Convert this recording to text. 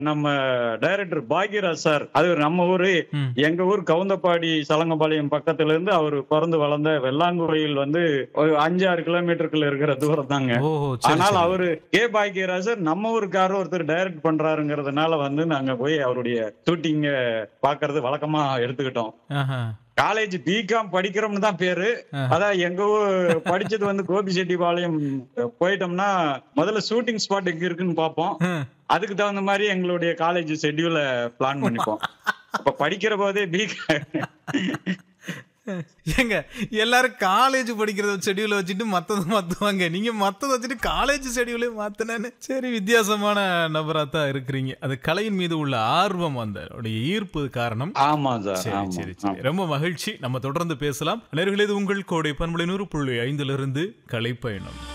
நம்ம director Bhagyaraj sir அது நம்ம ஊரு ம். எங்க ஊர் கவுந்தப்பாடி சலங்கபாளையம் பக்கத்துல இருந்து அவர் பிறந்து வளர்ந்த வெள்ளாங்குழியில் வந்து ஒரு அஞ்சு ஆறு கிலோமீட்டருக்குள்ள இருக்கிற தூரம் தாங்க ஓஹோ சரி ஆனால் சரி. அவரு கே பாக்யராஜர் நம்ம ஊருக்காரர் ஒருத்தர் டைரக்ட் பண்றாருங்கிறதுனால வந்து நாங்க போய் அவருடைய ஷூட்டிங்க பாக்குறது வழக்கமா எடுத்துக்கிட்டோம் ஆஹா. காலேஜ் பிகாம் படிக்கிறோம்னு தான் பேரு ஆ. அதான் எங்க ஊர் படிச்சது வந்து கோபிச்செட்டிப்பாளையம் போயிட்டோம்னா முதல்ல ஷூட்டிங் ஸ்பாட் எங்க இருக்குன்னு பார்ப்போம் ம். அதுக்கு தகுந்த மாதிரி எங்களுடைய காலேஜ் ஷெட்யூல பிளான் பண்ணிப்போம் அப்ப படிக்கிற போதே பிகாம் ஏங்க எல்லாரும் காலேஜ் படிக்கிறத ஷெடியூல வச்சுட்டு மத்தத மாத்துவாங்க நீங்க மத்தத வச்சுட்டு காலேஜ் ஷெடியூலே மாத்தினேன்னு சரி வித்தியாசமான நபரா தான் இருக்கிறீங்க அது கலையின் மீது உள்ள ஆர்வம் அந்த உடைய ஈர்ப்பு காரணம் ஆமா சார் சரி ஆமா சரி சரி ரொம்ப மகிழ்ச்சி நம்ம தொடர்ந்து பேசலாம் நேர்களே இது உங்கள் கோடை பண்புலை நூறு புள்ளி ஐந்துல இருந்து கலைப்பயணம்